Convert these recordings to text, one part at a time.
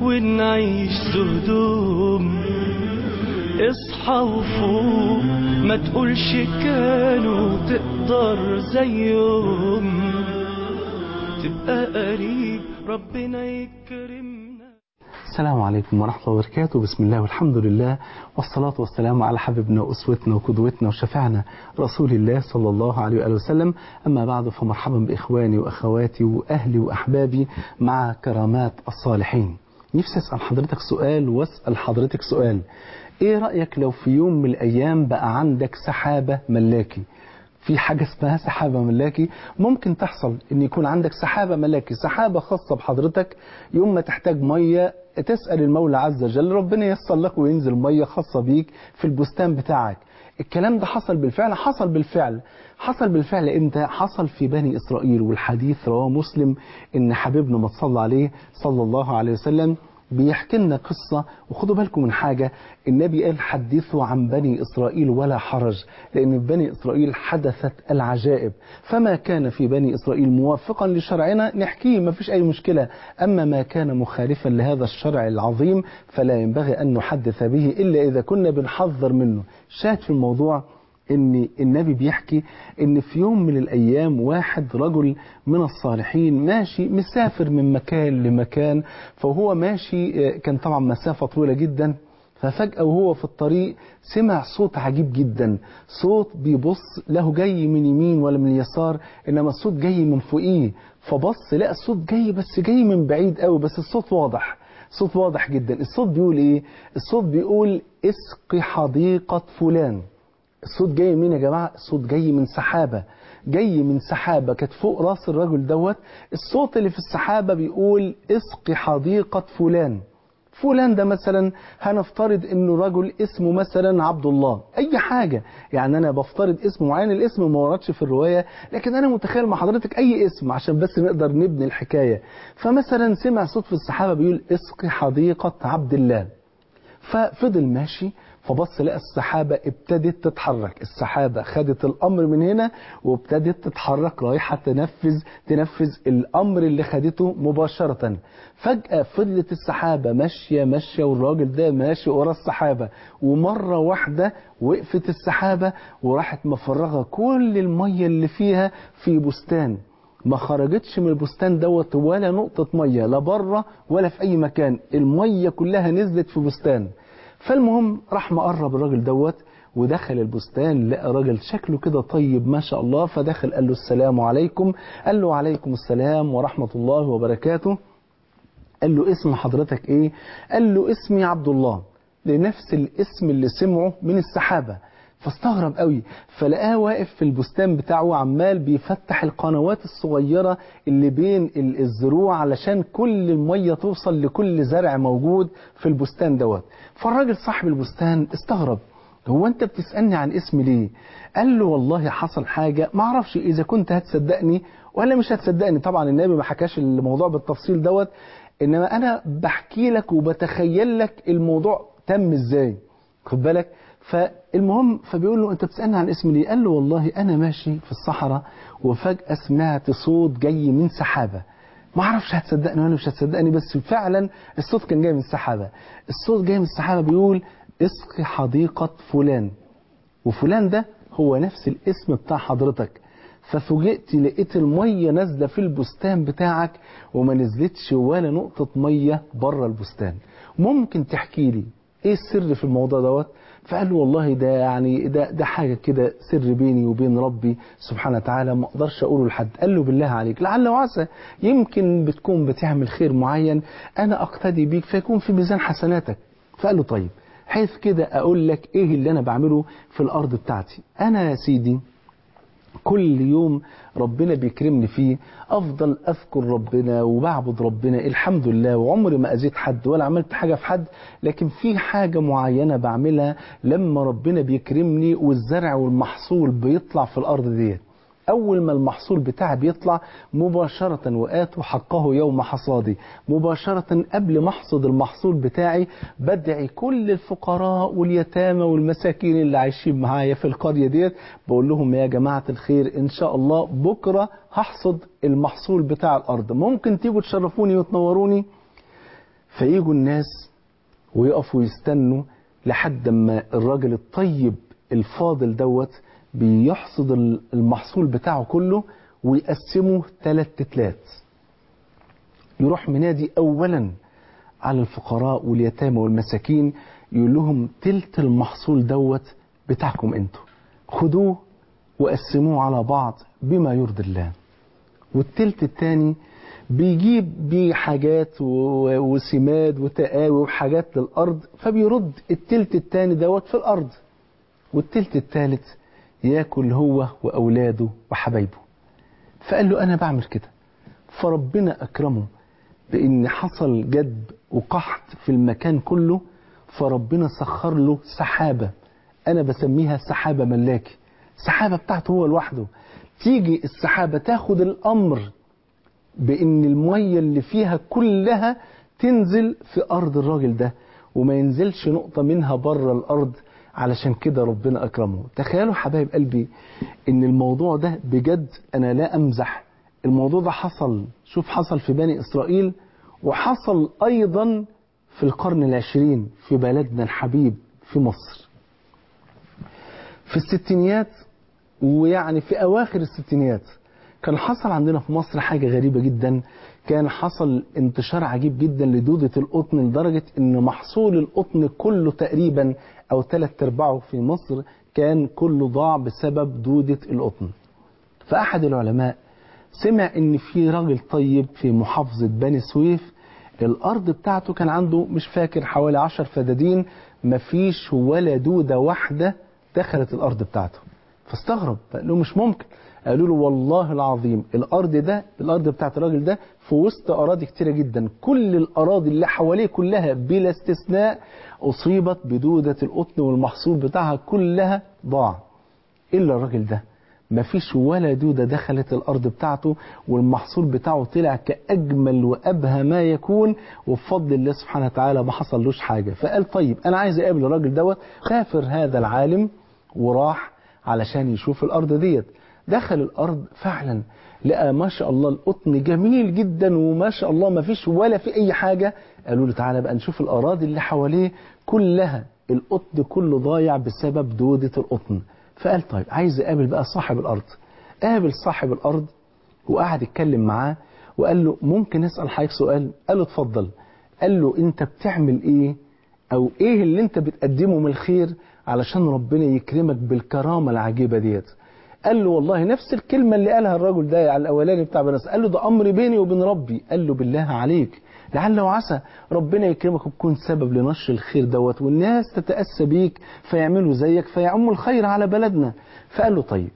ونعيش سهدوم اصحى وفوق ما تقولش كانوا تقدر زيهم تبقى قريب ربنا يكرمنا السلام عليكم ورحمة الله وبركاته بسم الله والحمد لله والصلاة والسلام على حبيبنا وأسوتنا وقدوتنا وشفعنا رسول الله صلى الله عليه وآله وسلم أما بعد فمرحبا بإخواني وأخواتي وأهلي وأحبابي مع كرامات الصالحين نفسي أسأل حضرتك سؤال وأسأل حضرتك سؤال إيه رأيك لو في يوم من الأيام بقى عندك سحابة ملاكي في حاجة اسمها سحابة ملاكي ممكن تحصل ان يكون عندك سحابة ملاكي سحابة خاصة بحضرتك يوم ما تحتاج مية تسأل المولى عز وجل ربنا ييسر لك وينزل مية خاصة بيك في البستان بتاعك الكلام ده حصل بالفعل حصل بالفعل حصل بالفعل امتى حصل في بني اسرائيل والحديث رواه مسلم ان حبيبنا ما صلى عليه صلى الله عليه وسلم بيحكي لنا قصة وخدوا بالكم من حاجة النبي قال حدثوا عن بني إسرائيل ولا حرج لأن في بني إسرائيل حدثت العجائب فما كان في بني إسرائيل موافقا لشرعنا نحكيه ما فيش أي مشكلة أما ما كان مخالفا لهذا الشرع العظيم فلا ينبغي أن نحدث به إلا إذا كنا بنحذر منه شاهد في الموضوع ان النبي بيحكي ان في يوم من الايام واحد رجل من الصالحين ماشي مسافر من مكان لمكان فهو ماشي كان طبعا مسافة طويلة جدا ففجأة وهو في الطريق سمع صوت عجيب جدا صوت بيبص له جاي من يمين ولا من يسار انما الصوت جاي من فوقيه فبص لقى الصوت جاي بس جاي من بعيد قوي بس الصوت واضح صوت واضح جدا الصوت بيقول ايه الصوت بيقول اسقي حديقة فلان الصوت جاي منين يا جماعة الصوت جاي من سحابة جاي من سحابة كانت فوق راس الرجل دوت الصوت اللي في السحابة بيقول اسقي حديقة فلان فلان ده مثلا هنفترض انه رجل اسمه مثلا عبد الله اي حاجة يعني انا بفترض اسم معين الاسم ما وردش في الرواية لكن انا متخيل مع حضرتك اي اسم عشان بس نقدر نبني الحكاية فمثلا سمع صوت في السحابة بيقول اسقي حديقة عبد الله ففضل ماشي فبص لقى السحابة ابتدت تتحرك السحابة خدت الأمر من هنا وابتدت تتحرك رايحة تنفذ تنفذ الأمر اللي خدته مباشرة فجأة فضلت السحابة ماشية ماشية والراجل ده ماشي ورا السحابة ومرة واحدة وقفت السحابة وراحت مفرغة كل المية اللي فيها في بستان ما خرجتش من البستان دوت ولا نقطة مية لا بره ولا في أي مكان المية كلها نزلت في بستان فالمهم راح مقرب الراجل دوت ودخل البستان لقى راجل شكله كده طيب ما شاء الله فدخل قال له السلام عليكم قال له عليكم السلام ورحمة الله وبركاته قال له اسم حضرتك ايه قال له اسمي عبد الله لنفس الاسم اللي سمعه من السحابة فاستغرب قوي فلقاه واقف في البستان بتاعه عمال بيفتح القنوات الصغيرة اللي بين الزروع علشان كل المية توصل لكل زرع موجود في البستان دوت فالراجل صاحب البستان استغرب هو انت بتسألني عن اسمي ليه قال له والله حصل حاجة ما اعرفش اذا كنت هتصدقني ولا مش هتصدقني طبعا النبي ما حكاش الموضوع بالتفصيل دوت انما انا بحكي لك وبتخيل لك الموضوع تم ازاي خد بالك فالمهم فبيقول له انت بتسالني عن اسمي ليه قال له والله انا ماشي في الصحراء وفجاه سمعت صوت جاي من سحابه ما اعرفش هتصدقني ولا مش هتصدقني بس فعلا الصوت كان جاي من السحابه الصوت جاي من السحابه بيقول اسقي حديقه فلان وفلان ده هو نفس الاسم بتاع حضرتك ففوجئت لقيت المية نازلة في البستان بتاعك وما نزلتش ولا نقطة مية بره البستان ممكن تحكي لي ايه السر في الموضوع دوت فقال له والله ده يعني ده ده حاجه كده سر بيني وبين ربي سبحانه وتعالى ما اقدرش اقوله لحد قال له بالله عليك لعل وعسى يمكن بتكون بتعمل خير معين انا اقتدي بيك فيكون في ميزان حسناتك فقال له طيب حيث كده اقول لك ايه اللي انا بعمله في الارض بتاعتي انا يا سيدي كل يوم ربنا بيكرمني فيه افضل اذكر ربنا وبعبد ربنا الحمد لله وعمري ما اذيت حد ولا عملت حاجه في حد لكن في حاجه معينه بعملها لما ربنا بيكرمني والزرع والمحصول بيطلع في الارض ديت أول ما المحصول بتاعي بيطلع مباشرة وآتوا حقه يوم حصادي مباشرة قبل ما أحصد المحصول بتاعي بدعي كل الفقراء واليتامى والمساكين اللي عايشين معايا في القرية ديت بقول لهم يا جماعة الخير إن شاء الله بكرة هحصد المحصول بتاع الأرض ممكن تيجوا تشرفوني وتنوروني فيجوا الناس ويقفوا يستنوا لحد ما الراجل الطيب الفاضل دوت بيحصد المحصول بتاعه كله ويقسمه ثلاث تتلات يروح منادي اولا على الفقراء واليتامى والمساكين يقول لهم تلت المحصول دوت بتاعكم انتوا خدوه وقسموه على بعض بما يرضي الله والتلت التاني بيجيب بيه حاجات وسماد وتقاوي وحاجات للأرض فبيرد التلت التاني دوت في الأرض والتلت التالت ياكل هو وأولاده وحبايبه فقال له أنا بعمل كده فربنا أكرمه بأن حصل جدب وقحط في المكان كله فربنا سخر له سحابة أنا بسميها سحابة ملاكي سحابة بتاعته هو لوحده تيجي السحابة تاخد الأمر بأن المية اللي فيها كلها تنزل في أرض الراجل ده وما ينزلش نقطة منها بره الأرض علشان كده ربنا أكرمه تخيلوا حبايب قلبي أن الموضوع ده بجد أنا لا أمزح الموضوع ده حصل شوف حصل في بني إسرائيل وحصل أيضا في القرن العشرين في بلدنا الحبيب في مصر في الستينيات ويعني في أواخر الستينيات كان حصل عندنا في مصر حاجة غريبة جدا كان حصل انتشار عجيب جدا لدودة القطن لدرجة ان محصول القطن كله تقريبا او ثلاث ارباعه في مصر كان كله ضاع بسبب دودة القطن فأحد العلماء سمع ان في راجل طيب في محافظة بني سويف الارض بتاعته كان عنده مش فاكر حوالي عشر فدادين مفيش ولا دودة واحدة دخلت الارض بتاعته فاستغرب فقال له مش ممكن قالوا له والله العظيم الارض ده الارض بتاعت الراجل ده في وسط اراضي كتيره جدا كل الاراضي اللي حواليه كلها بلا استثناء اصيبت بدوده القطن والمحصول بتاعها كلها ضاع الا الراجل ده مفيش ولا دودة دخلت الأرض بتاعته والمحصول بتاعه طلع كأجمل وأبهى ما يكون وبفضل الله سبحانه وتعالى ما حصلوش حاجة فقال طيب أنا عايز أقابل الراجل دوت سافر هذا العالم وراح علشان يشوف الأرض ديت دخل الأرض فعلا لقى ما شاء الله القطن جميل جدا وما شاء الله ما فيش ولا في أي حاجة قالوا له تعالى بقى نشوف الأراضي اللي حواليه كلها القطن كله ضايع بسبب دودة القطن فقال طيب عايز اقابل بقى صاحب الارض قابل صاحب الارض وقعد يتكلم معاه وقال له ممكن اسال حضرتك سؤال قال له اتفضل قال له انت بتعمل ايه او ايه اللي انت بتقدمه من الخير علشان ربنا يكرمك بالكرامه العجيبه ديت قال له والله نفس الكلمه اللي قالها الرجل ده على الاولاني بتاع بنس قال له ده امر بيني وبين ربي قال له بالله عليك لعل وعسى ربنا يكرمك وتكون سبب لنشر الخير دوت والناس تتأسى بيك فيعملوا زيك فيعموا الخير على بلدنا فقال له طيب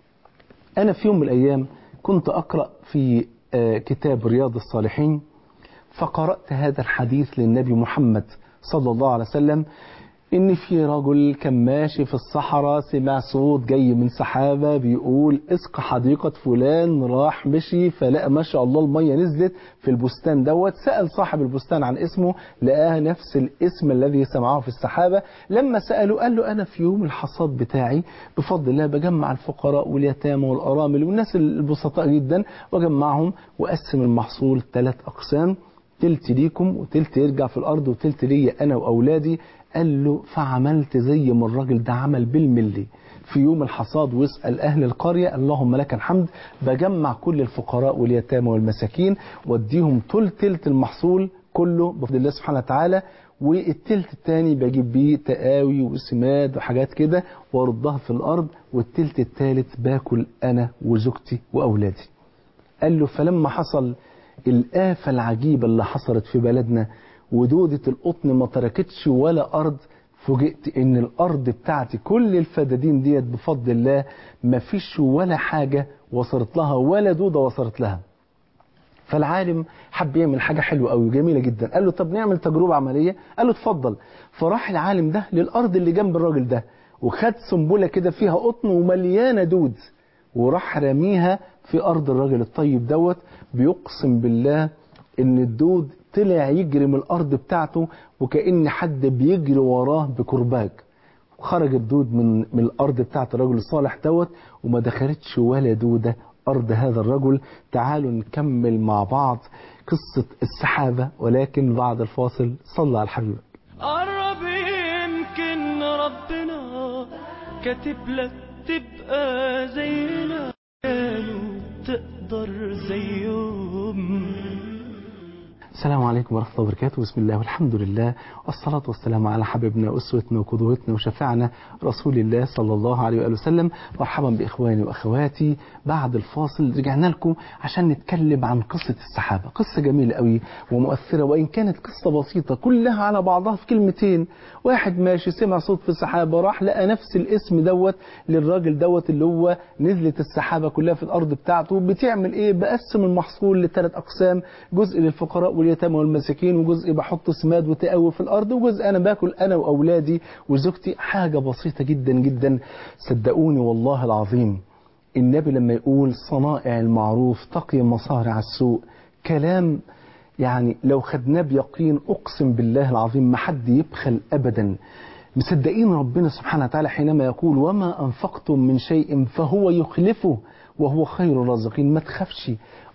أنا في يوم من الأيام كنت أقرأ في كتاب رياض الصالحين فقرأت هذا الحديث للنبي محمد صلى الله عليه وسلم إن في رجل كان ماشي في الصحراء سمع صوت جاي من سحابة بيقول اسق حديقة فلان راح مشي فلقى ما شاء الله المية نزلت في البستان دوت سأل صاحب البستان عن اسمه لقاه نفس الاسم الذي سمعه في السحابة لما سأله قال له أنا في يوم الحصاد بتاعي بفضل الله بجمع الفقراء واليتامى والأرامل والناس البسطاء جدا وجمعهم وأقسم المحصول ثلاث أقسام تلت ليكم وتلت يرجع في الأرض وتلت ليا أنا وأولادي قال له فعملت زي ما الراجل ده عمل بالملي في يوم الحصاد واسأل أهل القرية اللهم لك الحمد بجمع كل الفقراء واليتامى والمساكين واديهم تل تلت المحصول كله بفضل الله سبحانه وتعالى والتلت التاني بجيب بيه تقاوي وسماد وحاجات كده واردها في الأرض والتلت التالت باكل أنا وزوجتي وأولادي قال له فلما حصل الآفة العجيبة اللي حصلت في بلدنا ودودة القطن ما تركتش ولا أرض فوجئت ان الارض بتاعتي كل الفدادين ديت بفضل الله ما فيش ولا حاجة وصلت لها ولا دودة وصلت لها فالعالم حب يعمل حاجة حلوة قوي وجميلة جدا قال له طب نعمل تجربة عملية قال له اتفضل فراح العالم ده للأرض اللي جنب الراجل ده وخد سنبلة كده فيها قطن ومليانة دود وراح رميها في أرض الراجل الطيب دوت بيقسم بالله ان الدود طلع يجري من الأرض بتاعته وكأن حد بيجري وراه بكرباج خرج الدود من من الأرض بتاعت الرجل الصالح دوت وما دخلتش ولا دودة أرض هذا الرجل تعالوا نكمل مع بعض قصة السحابة ولكن بعد الفاصل صلى على الحبيب قرب يمكن ربنا كاتب لك تبقى زينا كانوا تقدر زيهم السلام عليكم ورحمة الله وبركاته بسم الله والحمد لله والصلاة والسلام على حبيبنا وأسوتنا وقدوتنا وشفعنا رسول الله صلى الله عليه وآله وسلم مرحبا بإخواني وأخواتي بعد الفاصل رجعنا لكم عشان نتكلم عن قصة السحابة قصة جميلة قوي ومؤثرة وإن كانت قصة بسيطة كلها على بعضها في كلمتين واحد ماشي سمع صوت في السحابة راح لقى نفس الاسم دوت للراجل دوت اللي هو نزلت السحابة كلها في الأرض بتاعته بتعمل إيه بقسم المحصول لثلاث أقسام جزء للفقراء واليتامى والمساكين وجزء بحط سماد وتقوي في الارض وجزء انا باكل انا واولادي وزوجتي حاجه بسيطه جدا جدا صدقوني والله العظيم النبي لما يقول صنائع المعروف تقي مصارع السوء كلام يعني لو خدناه بيقين اقسم بالله العظيم ما حد يبخل ابدا مصدقين ربنا سبحانه وتعالى حينما يقول وما انفقتم من شيء فهو يخلفه وهو خير الرازقين ما تخافش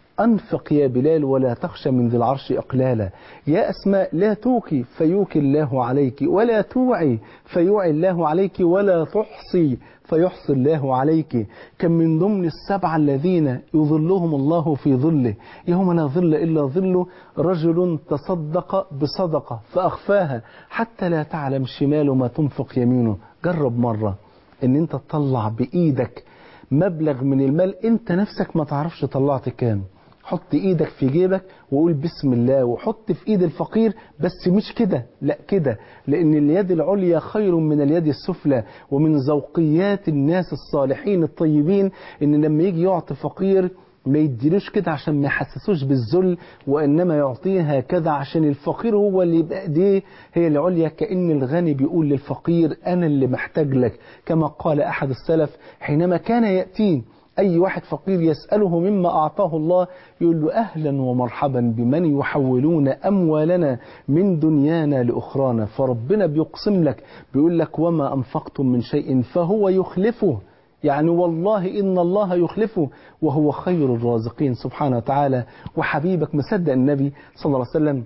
أنفق يا بلال ولا تخشى من ذي العرش إقلالا يا أسماء لا توقي فيوكي الله عليك ولا توعي فيوعي الله عليك ولا تحصي فيحصي الله عليك كم من ضمن السبعة الذين يظلهم الله في ظله يوم لا ظل إلا ظله رجل تصدق بصدقة فأخفاها حتى لا تعلم شماله ما تنفق يمينه جرب مرة ان انت تطلع بإيدك مبلغ من المال انت نفسك ما تعرفش طلعت كام حط ايدك في جيبك وقول بسم الله وحط في ايد الفقير بس مش كده لا كده لان اليد العليا خير من اليد السفلى ومن ذوقيات الناس الصالحين الطيبين ان لما يجي يعطي فقير ما يديلوش كده عشان ما يحسسوش بالذل وانما يعطيه هكذا عشان الفقير هو اللي يبقى ايديه هي العليا كان الغني بيقول للفقير انا اللي محتاج لك كما قال احد السلف حينما كان ياتيه أي واحد فقير يسأله مما أعطاه الله يقول له أهلا ومرحبا بمن يحولون أموالنا من دنيانا لأخرانا فربنا بيقسم لك بيقول لك وما أنفقتم من شيء فهو يخلفه يعني والله إن الله يخلفه وهو خير الرازقين سبحانه وتعالى وحبيبك مصدق النبي صلى الله عليه وسلم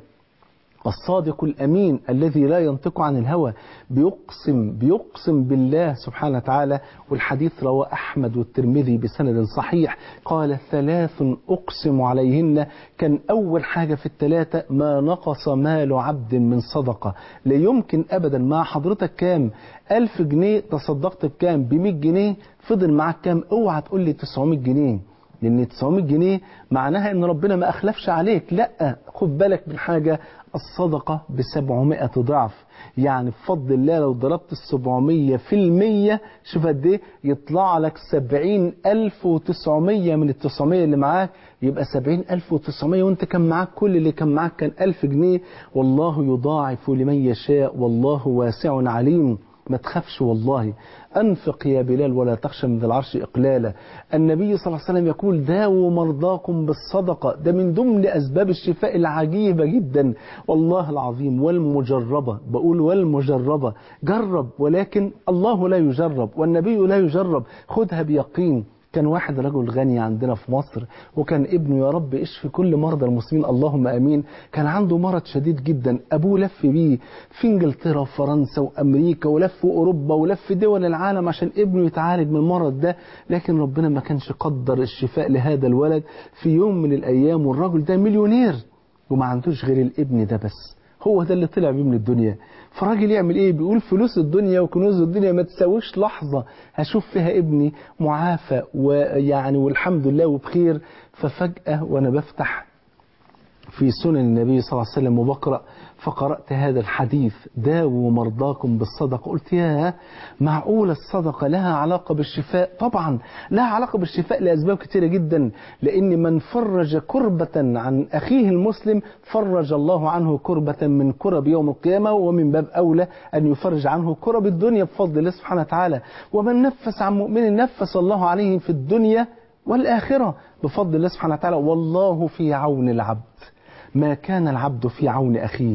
الصادق الأمين الذي لا ينطق عن الهوى بيقسم بيقسم بالله سبحانه وتعالى والحديث رواه أحمد والترمذي بسند صحيح قال ثلاث أقسم عليهن كان أول حاجة في الثلاثة ما نقص مال عبد من صدقة لا يمكن أبدا مع حضرتك كام ألف جنيه تصدقت بكام بمئة جنيه فضل معاك كام اوعى تقول لي 900 جنيه لان 900 جنيه معناها ان ربنا ما اخلفش عليك لا خد بالك من حاجة الصدقة ب 700 ضعف يعني بفضل الله لو ضربت ال 700 في المية شوف قد ايه يطلع لك 70900 من ال 900 اللي معاك يبقى 70900 وانت كان معاك كل اللي كان معاك كان 1000 جنيه والله يضاعف لمن يشاء والله واسع عليم ما تخافش والله أنفق يا بلال ولا تخشى من ذي العرش إقلالا النبي صلى الله عليه وسلم يقول داووا مرضاكم بالصدقة ده من ضمن أسباب الشفاء العجيبة جدا والله العظيم والمجربة بقول والمجربة جرب ولكن الله لا يجرب والنبي لا يجرب خدها بيقين كان واحد رجل غني عندنا في مصر وكان ابنه يا رب اشفي كل مرضى المسلمين اللهم امين كان عنده مرض شديد جدا ابوه لف بيه في انجلترا وفرنسا وامريكا ولف اوروبا ولف دول العالم عشان ابنه يتعالج من المرض ده لكن ربنا ما كانش قدر الشفاء لهذا الولد في يوم من الايام والراجل ده مليونير وما عندوش غير الابن ده بس هو ده اللي طلع بيه من الدنيا فالراجل يعمل ايه بيقول فلوس الدنيا وكنوز الدنيا ما تساويش لحظة هشوف فيها ابني معافى ويعني والحمد لله وبخير ففجأة وانا بفتح في سنن النبي صلى الله عليه وسلم وبقرأ فقرأت هذا الحديث داووا مرضاكم بالصدقة قلت يا معقول الصدقة لها علاقة بالشفاء طبعا لها علاقة بالشفاء لأسباب كثيرة جدا لأن من فرج كربة عن أخيه المسلم فرج الله عنه كربة من كرب يوم القيامة ومن باب أولى أن يفرج عنه كرب الدنيا بفضل الله سبحانه وتعالى ومن نفس عن مؤمن نفس الله عليه في الدنيا والآخرة بفضل الله سبحانه وتعالى والله في عون العبد ما كان العبد في عون أخيه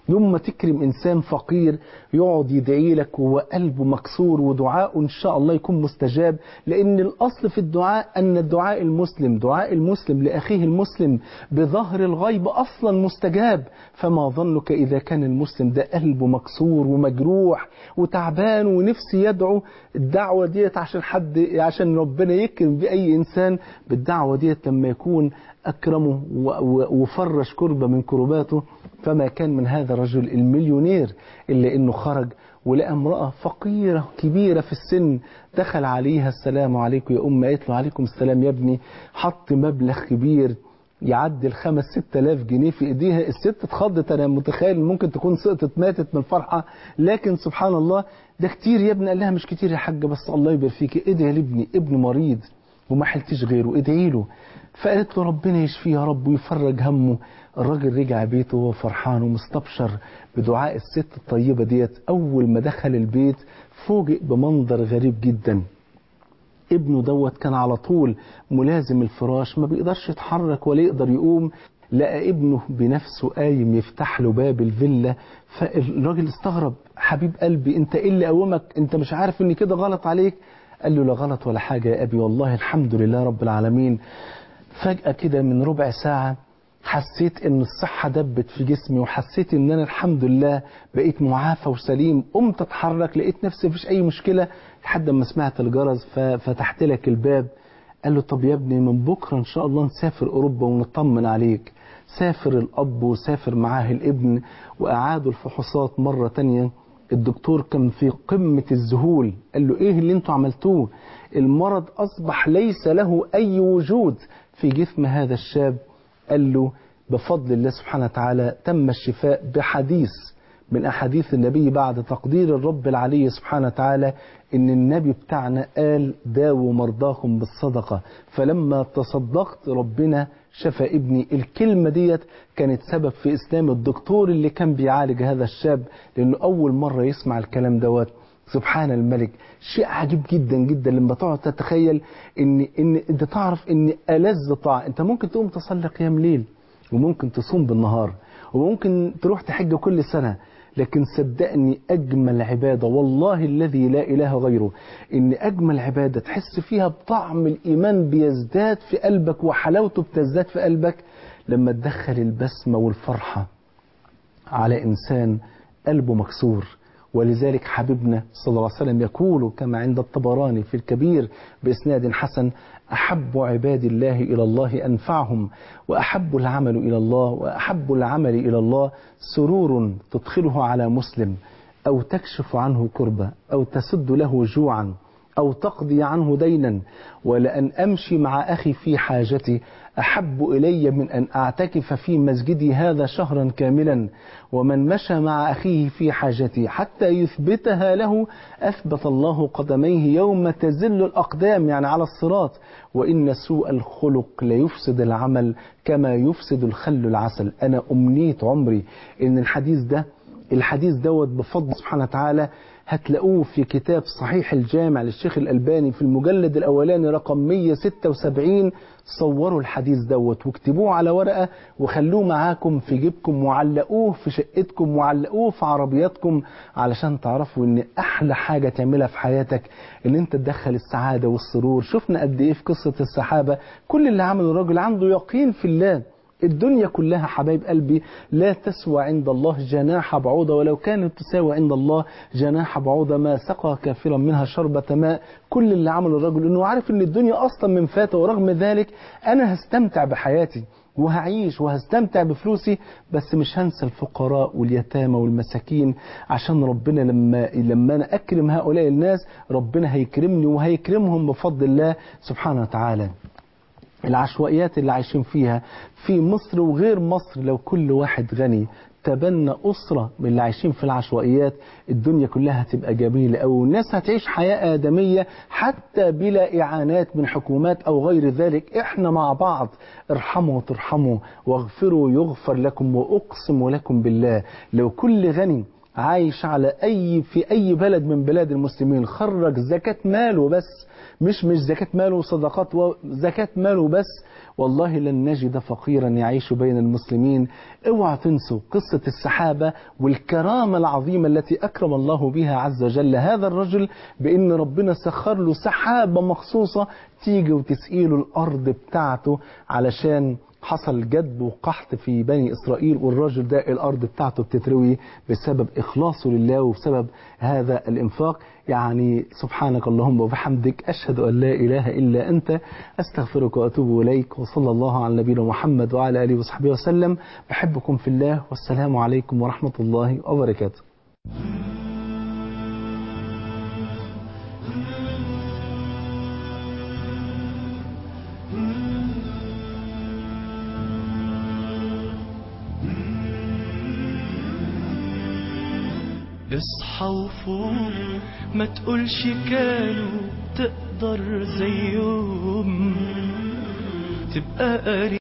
يوم ما تكرم إنسان فقير يقعد يدعي لك وهو قلبه مكسور ودعاءه إن شاء الله يكون مستجاب لأن الأصل في الدعاء أن الدعاء المسلم دعاء المسلم لأخيه المسلم بظهر الغيب أصلا مستجاب فما ظنك إذا كان المسلم ده قلبه مكسور ومجروح وتعبان ونفسي يدعو الدعوة ديت عشان حد عشان ربنا يكرم بأي إنسان بالدعوة ديت لما يكون أكرمه وفرش كربة من كرباته فما كان من هذا الرجل المليونير إلا أنه خرج ولقى امرأة فقيرة كبيرة في السن دخل عليها السلام عليكم يا أم قالت له عليكم السلام يا ابني حط مبلغ كبير يعدي الخمس ست الاف جنيه في ايديها الست اتخضت انا متخيل ممكن تكون سقطت ماتت من الفرحة لكن سبحان الله ده كتير يا ابني قال لها مش كتير يا حاجة بس الله يبارك فيك ادعي لابني ابن مريض وما حلتش غيره ادعي له فقالت له ربنا يشفيه يا رب ويفرج همه الراجل رجع بيته وهو فرحان ومستبشر بدعاء الست الطيبة ديت أول ما دخل البيت فوجئ بمنظر غريب جدا ابنه دوت كان على طول ملازم الفراش ما بيقدرش يتحرك ولا يقدر يقوم لقى ابنه بنفسه قايم يفتح له باب الفيلا فالراجل استغرب حبيب قلبي انت ايه اللي قومك انت مش عارف ان كده غلط عليك قال له لا غلط ولا حاجة يا ابي والله الحمد لله رب العالمين فجأة كده من ربع ساعة حسيت ان الصحة دبت في جسمي وحسيت ان انا الحمد لله بقيت معافى وسليم قمت اتحرك لقيت نفسي مفيش اي مشكلة لحد ما سمعت الجرس ففتحت لك الباب قال له طب يا ابني من بكرة ان شاء الله نسافر اوروبا ونطمن عليك سافر الاب وسافر معاه الابن واعادوا الفحوصات مرة تانية الدكتور كان في قمة الذهول قال له ايه اللي انتوا عملتوه المرض اصبح ليس له اي وجود في جسم هذا الشاب قال له بفضل الله سبحانه وتعالى تم الشفاء بحديث من أحاديث النبي بعد تقدير الرب العلي سبحانه وتعالى إن النبي بتاعنا قال داووا مرضاكم بالصدقة فلما تصدقت ربنا شفى ابني الكلمة ديت كانت سبب في إسلام الدكتور اللي كان بيعالج هذا الشاب لأنه أول مرة يسمع الكلام دوت سبحان الملك شيء عجيب جدا جدا لما تقعد تتخيل ان ان انت تعرف ان ألذ طاعه انت ممكن تقوم تصلي قيام ليل وممكن تصوم بالنهار وممكن تروح تحج كل سنه لكن صدقني أجمل عبادة والله الذي لا إله غيره إن أجمل عبادة تحس فيها بطعم الإيمان بيزداد في قلبك وحلاوته بتزداد في قلبك لما تدخل البسمة والفرحة على إنسان قلبه مكسور ولذلك حبيبنا صلى الله عليه وسلم يقول كما عند الطبراني في الكبير بإسناد حسن أحب عباد الله إلى الله أنفعهم وأحب العمل إلى الله وأحب العمل إلى الله سرور تدخله على مسلم أو تكشف عنه كربة أو تسد له جوعا أو تقضي عنه دينا ولأن أمشي مع أخي في حاجتي أحب إلي من أن أعتكف في مسجدي هذا شهرا كاملا ومن مشى مع أخيه في حاجتي حتى يثبتها له أثبت الله قدميه يوم تزل الأقدام يعني على الصراط وإن سوء الخلق ليفسد العمل كما يفسد الخل العسل أنا أمنيت عمري إن الحديث ده الحديث دوت بفضل سبحانه وتعالى هتلاقوه في كتاب صحيح الجامع للشيخ الألباني في المجلد الأولاني رقم 176 صوروا الحديث دوت واكتبوه على ورقة وخلوه معاكم في جيبكم وعلقوه في شقتكم وعلقوه في عربياتكم علشان تعرفوا ان احلى حاجة تعملها في حياتك ان انت تدخل السعادة والسرور شفنا قد ايه في قصة السحابة كل اللي عمله الراجل عنده يقين في الله الدنيا كلها حبايب قلبي لا تسوى عند الله جناح بعوضة ولو كانت تساوي عند الله جناح بعوضة ما سقى كافرا منها شربة ماء كل اللي عمله الرجل انه عارف ان الدنيا اصلا من فاته ورغم ذلك انا هستمتع بحياتي وهعيش وهستمتع بفلوسي بس مش هنسى الفقراء واليتامى والمساكين عشان ربنا لما لما انا اكرم هؤلاء الناس ربنا هيكرمني وهيكرمهم بفضل الله سبحانه وتعالى العشوائيات اللي عايشين فيها في مصر وغير مصر لو كل واحد غني تبنى أسرة من اللي عايشين في العشوائيات الدنيا كلها هتبقى جميلة أو الناس هتعيش حياة آدمية حتى بلا إعانات من حكومات أو غير ذلك إحنا مع بعض ارحموا ترحموا واغفروا يغفر لكم وأقسم لكم بالله لو كل غني عايش على أي في أي بلد من بلاد المسلمين خرج زكاة ماله بس مش مش زكاة ماله وصدقات وزكاة ماله بس والله لن نجد فقيرا يعيش بين المسلمين اوعى تنسوا قصة السحابة والكرامة العظيمة التي أكرم الله بها عز وجل هذا الرجل بأن ربنا سخر له سحابة مخصوصة تيجي وتسقيله الأرض بتاعته علشان حصل جدب وقحط في بني إسرائيل والراجل ده الأرض بتاعته بتتروي بسبب إخلاصه لله وبسبب هذا الإنفاق يعني سبحانك اللهم وبحمدك أشهد أن لا إله إلا أنت أستغفرك وأتوب إليك وصلى الله على نبينا محمد وعلى آله وصحبه وسلم بحبكم في الله والسلام عليكم ورحمة الله وبركاته اصحى وفوق ما تقولش كانوا تقدر زيهم تبقى قريب